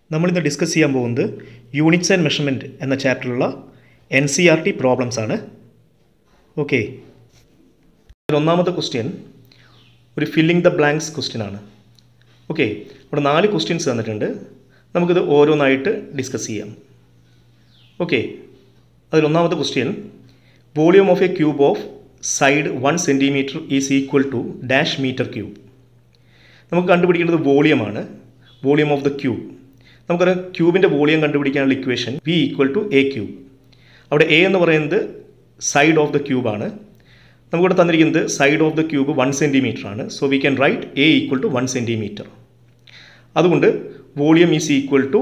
നമ്മളിന്ന് ഡിസ്കസ് ചെയ്യാൻ പോകുന്നത് യൂണിറ്റ്സ് ആൻഡ് മെഷർമെൻറ്റ് എന്ന ചാപ്റ്ററിലുള്ള N C R T problems ആണ് ഓക്കെ ഒന്നാമത്തെ ക്വസ്റ്റ്യൻ ഒരു ഫില്ലിംഗ് ദ ബ്ലാങ്ക്സ് ക്വസ്റ്റ്യൻ ആണ് ഓക്കെ ഇവിടെ നാല് ക്വസ്റ്റ്യൻസ് തന്നിട്ടുണ്ട് നമുക്കിത് ഓരോന്നായിട്ട് ഡിസ്കസ് ചെയ്യാം ഓക്കെ അതിലൊന്നാമത്തെ question volume of a cube of side one centimetre is equal to dash metre cube നമുക്ക് കണ്ടുപിടിക്കേണ്ടത് വോളിയമാണ് വോളിയം ഓഫ് ദ ക്യൂബ് നമുക്കറിയാം ക്യൂബിൻ്റെ വോളിയം കണ്ടുപിടിക്കാനുള്ള equation V equal to a cube അവിടെ എ എന്ന് പറയുന്നത് സൈഡ് ഓഫ് ദ ക്യൂബാണ് നമുക്കിവിടെ തന്നിരിക്കുന്നത് side of the cube one centimetre ആണ് so we can write A equal to one centimetre അതുകൊണ്ട് volume is equal to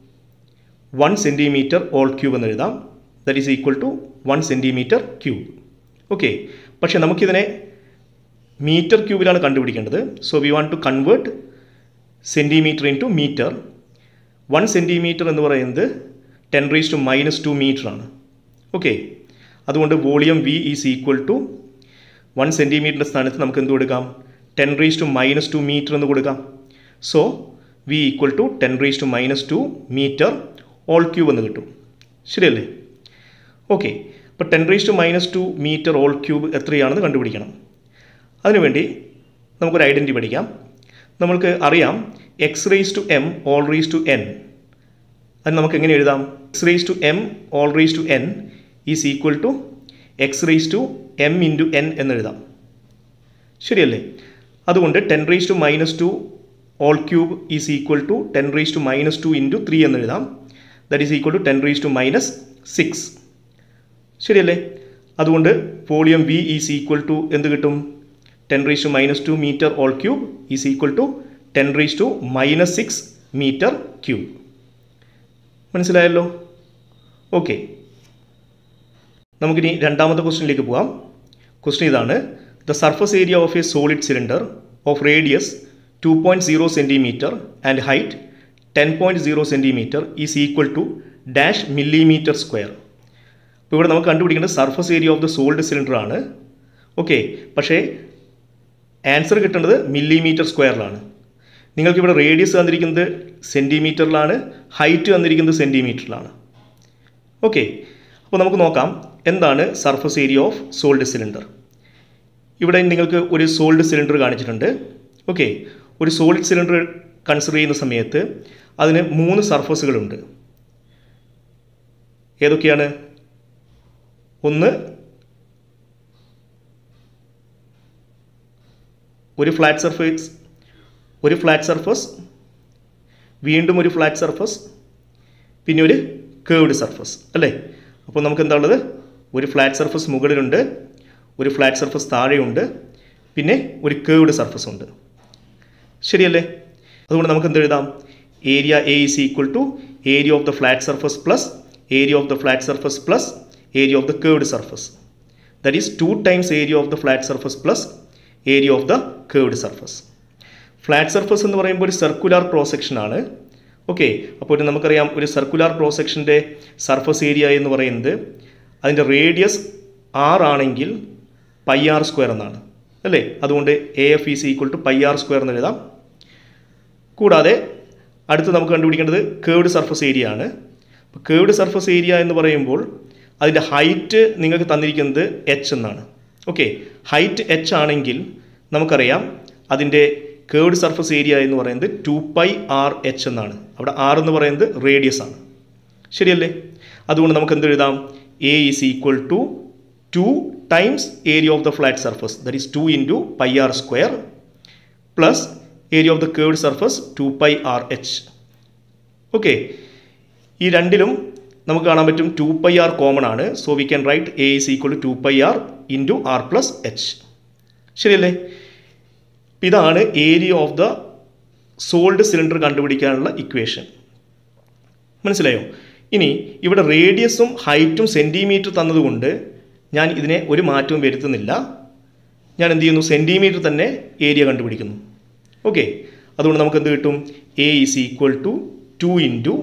one centimetre whole cube എന്ന് എഴുതാം that is equal to one centimetre cube okay പക്ഷേ നമുക്കിതിനെ metre ക്യൂബിലാണ് കണ്ടുപിടിക്കേണ്ടത് so we want to convert centimetre into metre one centimetre എന്ന് പറയുന്നത് ten raise to minus two metre ആണ് okay അതുകൊണ്ട് volume V is equal to one സെൻറ്റിമീറ്ററിൻ്റെ സ്ഥാനത്ത് നമുക്ക് എന്ത് കൊടുക്കാം ten raise to minus two metre എന്ന് കൊടുക്കാം so V equal to ten raise to minus two metre whole cube എന്ന് കിട്ടും ശരിയല്ലേ ഓക്കെ അപ്പോൾ ten raise to minus two metre whole cube എത്രയാണെന്ന് കണ്ടുപിടിക്കണം അതിനുവേണ്ടി നമുക്കൊരു ഐഡൻറ്റി പഠിക്കാം നമ്മൾക്ക് അറിയാം X raise to M whole raise to N അത് നമുക്ക് എങ്ങനെ എഴുതാം X raise to M whole raise to N is equal to X raise to M into N എന്നെഴുതാം ശരിയല്ലേ അതുകൊണ്ട് ten raise to minus two whole cube is equal to ten raise to minus two into three എന്നെഴുതാം that is equal to ten raise to minus six ശരിയല്ലേ അതുകൊണ്ട് volume V is equal to എന്ത് കിട്ടും ten raise to minus two metre whole cube is equal to ten raise to minus six metre cube മനസ്സിലായല്ലോ okay നമുക്കിനി രണ്ടാമത്തെ ക്വസ്റ്റ്യനിലേക്ക് പോകാം question ഇതാണ് the surface area of a solid cylinder of radius two point zero centimetre and height ten point zero centimetre is equal to dash millimetre square ഇപ്പോൾ ഇവിടെ നമുക്ക് കണ്ടുപിടിക്കേണ്ടത് surface area of the solid cylinder ആണ് okay പക്ഷേ answer കിട്ടേണ്ടത് millimetre സ്ക്വയറിലാണ് നിങ്ങൾക്കിവിടെ radius തന്നിരിക്കുന്നത് സെൻറ്റിമീറ്ററിലാണ് ഹൈറ്റ് തന്നിരിക്കുന്നത് സെൻറ്റിമീറ്ററിലാണ് ഓക്കെ അപ്പോൾ നമുക്ക് നോക്കാം എന്താണ് surface area of solid cylinder ഇവിടെ നിങ്ങൾക്ക് ഒരു സോൾഡ് സിലിണ്ടർ കാണിച്ചിട്ടുണ്ട് ഓക്കെ ഒരു സോളിഡ് സിലിണ്ടർ കൺസിഡർ ചെയ്യുന്ന സമയത്ത് അതിന് മൂന്ന് സർഫസുകളുണ്ട് ഏതൊക്കെയാണ് ഒന്ന് ഒരു ഫ്ലാറ്റ് സർഫേസ് ഒരു ഫ്ലാറ്റ് സർഫസ് വീണ്ടും ഒരു ഫ്ലാറ്റ് സർഫസ് പിന്നെ ഒരു കേർവ്ഡ് സർഫസ് അല്ലേ അപ്പോൾ നമുക്ക് എന്താ ഉള്ളത് ഒരു ഫ്ലാറ്റ് സർഫസ് മുകളിലുണ്ട് ഒരു ഫ്ലാറ്റ് സർഫസ് താഴെയുണ്ട് പിന്നെ ഒരു കേർവ്ഡ് സർഫസ് ഉണ്ട് ശരിയല്ലേ അതുകൊണ്ട് നമുക്ക് എന്ത് എഴുതാം area A is equal to area of the flat surface plus area of the flat surface plus area of the curved surface that is two times area of the flat surface plus area of the curved surface flat surface എന്ന് പറയുമ്പോൾ ഒരു circular cross section ആണ് okay അപ്പോൾ നമുക്കറിയാം ഒരു circular cross സെക്ഷൻ്റെ surface area എന്ന് പറയുന്നത് അതിൻ്റെ റേഡിയസ് ആർ ആണെങ്കിൽ പൈ ആർ സ്ക്വയർ എന്നാണ് അല്ലേ അതുകൊണ്ട് A F is equal to pi R square എന്ന് എഴുതാം കൂടാതെ അടുത്ത് നമുക്ക് കണ്ടുപിടിക്കേണ്ടത് കേർഡ് സർഫസ് ഏരിയ ആണ് അപ്പോൾ കേർഡ് സർഫസ് ഏരിയ എന്ന് പറയുമ്പോൾ അതിൻ്റെ ഹൈറ്റ് നിങ്ങൾക്ക് തന്നിരിക്കുന്നത് എച്ച് എന്നാണ് ഓക്കെ ഹൈറ്റ് എച്ച് ആണെങ്കിൽ നമുക്കറിയാം അതിൻ്റെ കേർഡ് സർഫസ് ഏരിയ എന്ന് പറയുന്നത് ടു പൈ ആർ എച്ച് എന്നാണ് അവിടെ ആർ എന്ന് പറയുന്നത് റേഡിയസ് ആണ് ശരിയല്ലേ അതുകൊണ്ട് നമുക്ക് എന്ത് എഴുതാം A is equal to two times area of the flat surface that is two into pi R square plus area of the curved surface two pi R H okay ഈ രണ്ടിലും നമുക്ക് കാണാൻ പറ്റും ടു പൈ ആർ കോമൺ ആണ് so we can write A is equal to two pi R into R plus H ശരിയല്ലേ ഇതാണ് area of the solid cylinder കണ്ടുപിടിക്കാനുള്ള equation മനസ്സിലായോ ഇനി ഇവിടെ റേഡിയസും ഹൈറ്റും സെൻറ്റിമീറ്റർ തന്നതുകൊണ്ട് ഞാൻ ഇതിനെ ഒരു മാറ്റവും വരുത്തുന്നില്ല ഞാൻ എന്ത് ചെയ്യുന്നു സെൻറ്റിമീറ്റർ തന്നെ ഏരിയ കണ്ടുപിടിക്കുന്നു ഓക്കെ അതുകൊണ്ട് നമുക്ക് എന്ത് കിട്ടും A is equal to two into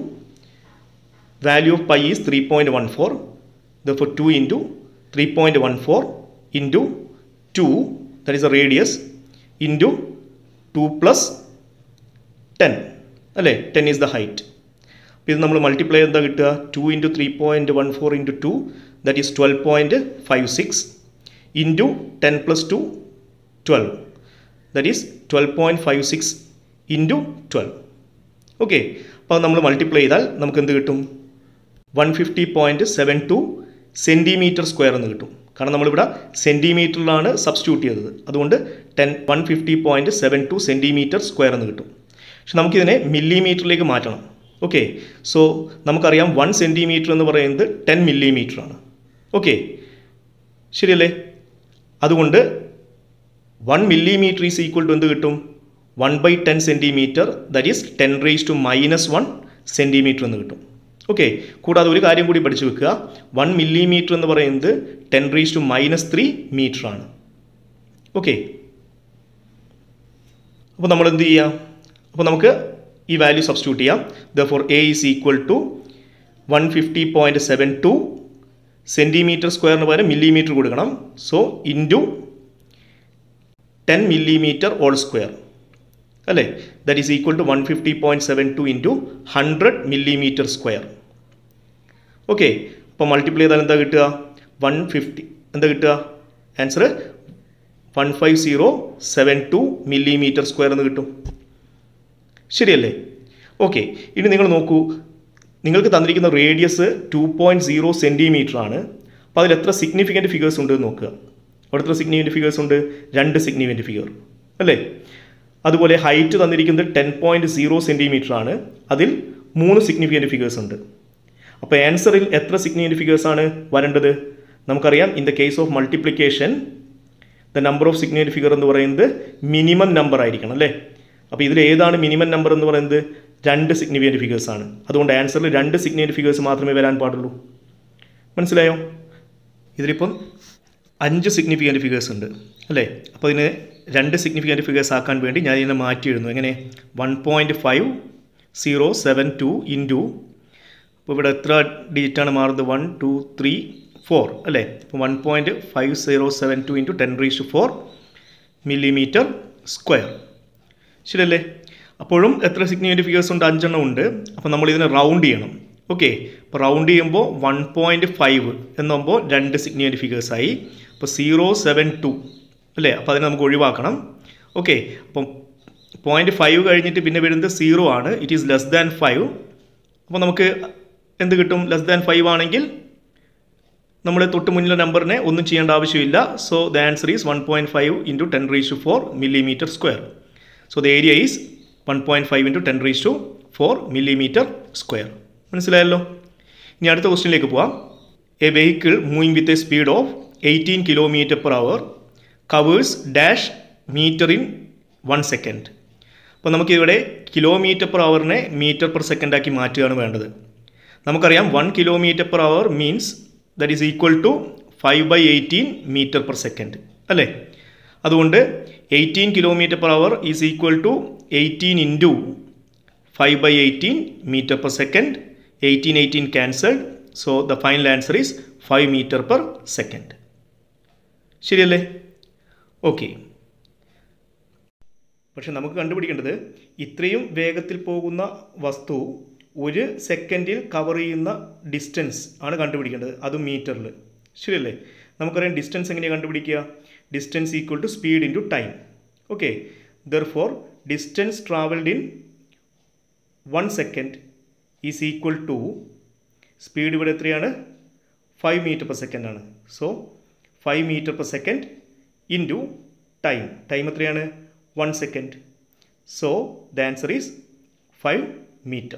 value of pi is three point one four therefore two into three point one four into two that is a radius into two plus ten അല്ലേ ten is the height അപ്പോൾ ഇത് നമ്മൾ multiply എന്താ കിട്ടുക two into three point one four into two that is twelve point five six into ten plus two twelve that is twelve point five six into twelve okay അപ്പോൾ നമ്മൾ multiply ചെയ്താൽ നമുക്ക് എന്ത് കിട്ടും one fifty point seven two centimetre square എന്ന് കിട്ടും കാരണം നമ്മളിവിടെ സെൻറ്റിമീറ്ററിലാണ് സബ്സ്റ്റിറ്റ്യൂട്ട് ചെയ്തത് അതുകൊണ്ട് ten one fifty point seven two centimetre square എന്ന് കിട്ടും പക്ഷെ നമുക്കിതിനെ മില്ലിമീറ്ററിലേക്ക് മാറ്റണം ഓക്കെ സോ നമുക്കറിയാം വൺ സെൻറ്റിമീറ്റർ എന്ന് പറയുന്നത് ടെൻ മില്ലിമീറ്റർ ആണ് ഓക്കെ ശരിയല്ലേ അതുകൊണ്ട് one millimetre is equal to എന്ത് കിട്ടും one by ten centimetre that is ten raise to minus one centimetre എന്ന് കിട്ടും ഓക്കെ കൂടാതെ ഒരു കാര്യം കൂടി പഠിച്ചു വെക്കുക വൺ മില്ലിമീറ്റർ എന്ന് പറയുന്നത് ten raise to minus three metre ആണ് ഓക്കെ അപ്പോൾ നമ്മൾ എന്ത് ചെയ്യാം അപ്പോൾ നമുക്ക് ഈ വാല്യൂ സബ്സ്റ്റിറ്റ്യൂട്ട് ചെയ്യാം therefore A is equal to one fifty point seven two centimetre സ്ക്വയറിന് പകരം മില്ലിമീറ്റർ കൊടുക്കണം so into ten millimetre whole square അല്ലേ that is equal to one fifty point seven two into hundred millimetre square okay അപ്പോൾ multiply ചെയ്താൽ എന്താ കിട്ടുക one fifty എന്താ കിട്ടുക answer one five zero seven two millimetre square എന്ന് കിട്ടും ശരിയല്ലേ ഓക്കെ ഇനി നിങ്ങൾ നോക്കൂ നിങ്ങൾക്ക് തന്നിരിക്കുന്ന radius two point zero centimetre ആണ് അപ്പോൾ അതിൽ എത്ര സിഗ്നിഫിക്കൻറ്റ് ഫിഗേഴ്സ് ഉണ്ട് എന്ന് നോക്കുക അവിടെ എത്ര സിഗ്നിഫിക്കൻറ്റ് ഫിഗേഴ്സ് ഉണ്ട് രണ്ട് സിഗ്നിഫിക്കൻറ്റ് ഫിഗർ അല്ലേ അതുപോലെ ഹൈറ്റ് തന്നിരിക്കുന്നത് ടെൻ പോയിൻറ്റ് സീറോ സെൻറ്റിമീറ്റർ ആണ് അതിൽ മൂന്ന് സിഗ്നിഫിക്കൻറ്റ് ഫിഗേഴ്സ് ഉണ്ട് അപ്പോൾ ആൻസറിൽ എത്ര സിഗ്നിഫിക്കൻറ്റ് ഫിഗേഴ്സ് ആണ് വരേണ്ടത് നമുക്കറിയാം in the case of multiplication the number of significant figure എന്ന് പറയുന്നത് മിനിമം നമ്പർ ആയിരിക്കണം അല്ലേ അപ്പോൾ ഇതിൽ ഏതാണ് മിനിമം നമ്പർ എന്ന് പറയുന്നത് രണ്ട് സിഗ്നിഫിക്കൻറ്റ് ഫിഗേഴ്സ് ആണ് അതുകൊണ്ട് ആൻസറിൽ രണ്ട് സിഗ്നിഫിക്കൻറ്റ് ഫിഗേഴ്സ് മാത്രമേ വരാൻ പാടുള്ളൂ മനസ്സിലായോ ഇതിലിപ്പം അഞ്ച് സിഗ്നിഫിക്കൻറ്റ് ഫിഗേഴ്സ് ഉണ്ട് അല്ലേ അപ്പോൾ ഇതിന് രണ്ട് സിഗ്നിഫിക്കൻറ്റ് ഫിഗേഴ്സ് ആക്കാൻ വേണ്ടി ഞാൻ ഇതിനെ മാറ്റി എഴുതുന്നു എങ്ങനെ one point five zero seven two into അപ്പോൾ ഇവിടെ എത്ര ഡിജിറ്റാണ് മാറുന്നത് വൺ ടു ത്രീ ഫോർ അല്ലേ അപ്പോൾ one point five zero seven two into ten raise four millimetre square ശരിയല്ലേ അപ്പോഴും എത്ര സിഗ്നിഫിക്കൻറ്റ് ഫിഗേഴ്സ് ഉണ്ട് അഞ്ചെണ്ണം ഉണ്ട് അപ്പോൾ നമ്മൾ ഇതിനെ റൗണ്ട് ചെയ്യണം ഓക്കെ അപ്പോൾ റൗണ്ട് ചെയ്യുമ്പോൾ വൺ പോയിൻറ്റ് ഫൈവ് എന്നാകുമ്പോൾ രണ്ട് സിഗ്നിഫിക്കൻറ്റ് ഫിഗേഴ്സായി അപ്പോൾ സീറോ സെവൻ ടു അല്ലേ അപ്പോൾ അതിനെ നമുക്ക് ഒഴിവാക്കണം ഓക്കെ അപ്പം പോയിൻറ്റ് ഫൈവ് കഴിഞ്ഞിട്ട് പിന്നെ വരുന്നത് സീറോ ആണ് it is less than five അപ്പോൾ നമുക്ക് എന്ത് കിട്ടും ലെസ് ദാൻ ഫൈവ് ആണെങ്കിൽ നമ്മൾ തൊട്ട് മുന്നിലെ നമ്പറിനെ ഒന്നും ചെയ്യേണ്ട ആവശ്യമില്ല so the answer is one point five into ten raise to four millimetre square so the area is one point five into ten raise to four millimetre square മനസ്സിലായല്ലോ ഇനി അടുത്ത ക്വസ്റ്റ്യനിലേക്ക് പോവാം a vehicle moving with a speed of eighteen kilometre per hour covers dash metre in one second അപ്പോൾ നമുക്കിവിടെ kilometre per അവറിനെ metre per second ആക്കി മാറ്റുകയാണ് വേണ്ടത് നമുക്കറിയാം one kilometre per our means that is equal to five by eighteen metre per second അല്ലേ അതുകൊണ്ട് eighteen kilometre per hour is equal to eighteen into five by eighteen metre per second eighteen eighteen cancelled so the final answer is five metre per second ശരിയല്ലേ okay പക്ഷെ നമുക്ക് കണ്ടുപിടിക്കേണ്ടത് ഇത്രയും വേഗത്തിൽ പോകുന്ന വസ്തു ഒരു സെക്കൻഡിൽ കവർ ചെയ്യുന്ന ഡിസ്റ്റൻസ് ആണ് കണ്ടുപിടിക്കേണ്ടത് അതും മീറ്ററിൽ ശരിയല്ലേ നമുക്കറിയാം ഡിസ്റ്റൻസ് എങ്ങനെയാണ് കണ്ടുപിടിക്കുക distance equal to speed into time okay therefore distance travelled in one second is equal to speed ഇവിടെ എത്രയാണ് ഫൈവ് മീറ്റർ പെർ സെക്കൻഡ് ആണ് so five metre per second into time time എത്രയാണ് one second so the answer is five metre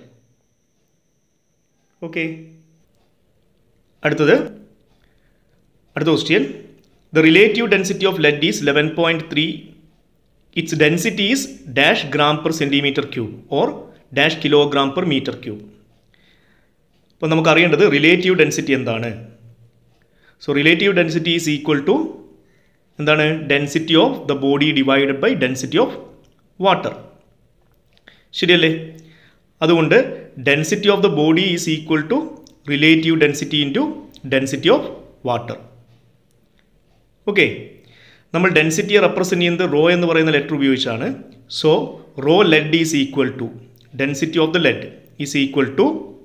okay അടുത്തത് അടുത്ത question the relative density of lead is eleven point three its density is dash gram per centimetre cube or dash kilogram per metre cube അപ്പോൾ നമുക്ക് അറിയേണ്ടത് relative density എന്താണ് so relative density is equal to എന്താണ് density of the body divided by density of water ശരിയല്ലേ അതുകൊണ്ട് density of the body is equal to relative density into density of water okay നമ്മൾ ഡെൻസിറ്റിയെ represent ചെയ്യുന്നത് rho എന്ന് പറയുന്ന letter ഉപയോഗിച്ചാണ് so rho lead is equal to density of the lead is equal to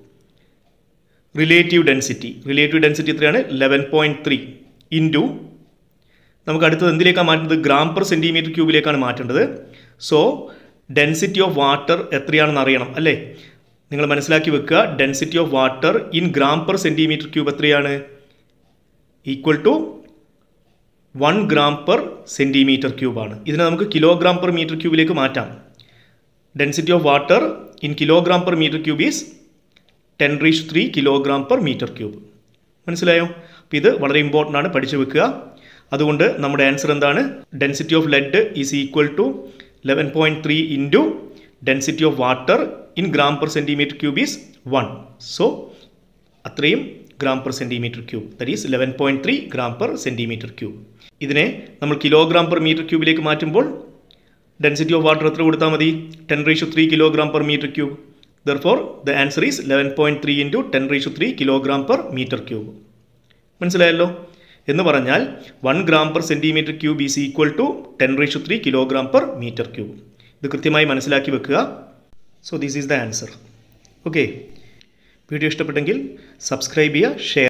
relative density relative density എത്രയാണ് eleven point three into നമുക്ക് അടുത്തത് എന്തിലേക്കാണ് മാറ്റുന്നത് ഗ്രാം പെർ സെൻറ്റിമീറ്റർ ക്യൂബിലേക്കാണ് മാറ്റേണ്ടത് സോ ഡെൻസിറ്റി ഓഫ് വാട്ടർ എത്രയാണെന്ന് അറിയണം അല്ലേ നിങ്ങൾ മനസ്സിലാക്കി വെക്കുക density of water in gram per centimetre cube എത്രയാണ് equal to one gram per centimetre ക്യൂബാണ് ഇതിനെ നമുക്ക് കിലോഗ്രാം പെർ മീറ്റർ ക്യൂബിലേക്ക് മാറ്റാം density of water in kilogram per metre cube is ten raise three kilogram per metre cube മനസ്സിലായോ അപ്പോൾ ഇത് വളരെ ഇമ്പോർട്ടൻ്റ് ആണ് പഠിച്ചു വെക്കുക അതുകൊണ്ട് നമ്മുടെ ആൻസർ എന്താണ് density of lead is equal to eleven point three into density of water in gram per centimetre cube is one so അത്രയും gram per centimetre cube that is eleven point three gram per centimetre cube ഇതിനെ നമ്മൾ kilogram per metre ക്യൂബിലേക്ക് മാറ്റുമ്പോൾ density of water എത്ര കൊടുത്താൽ മതി ten raise to three kilogram per metre cube therefore the answer is eleven point three into ten raise to three kilogram per metre cube മനസ്സിലായല്ലോ എന്ന് പറഞ്ഞാൽ one gram per centimetre cube is equal to ten raise to three kilogram per metre cube ഇത് കൃത്യമായി മനസ്സിലാക്കി വെക്കുക so this is the answer okay video ഇഷ്ടപ്പെട്ടെങ്കിൽ subscribe ചെയ്യുക share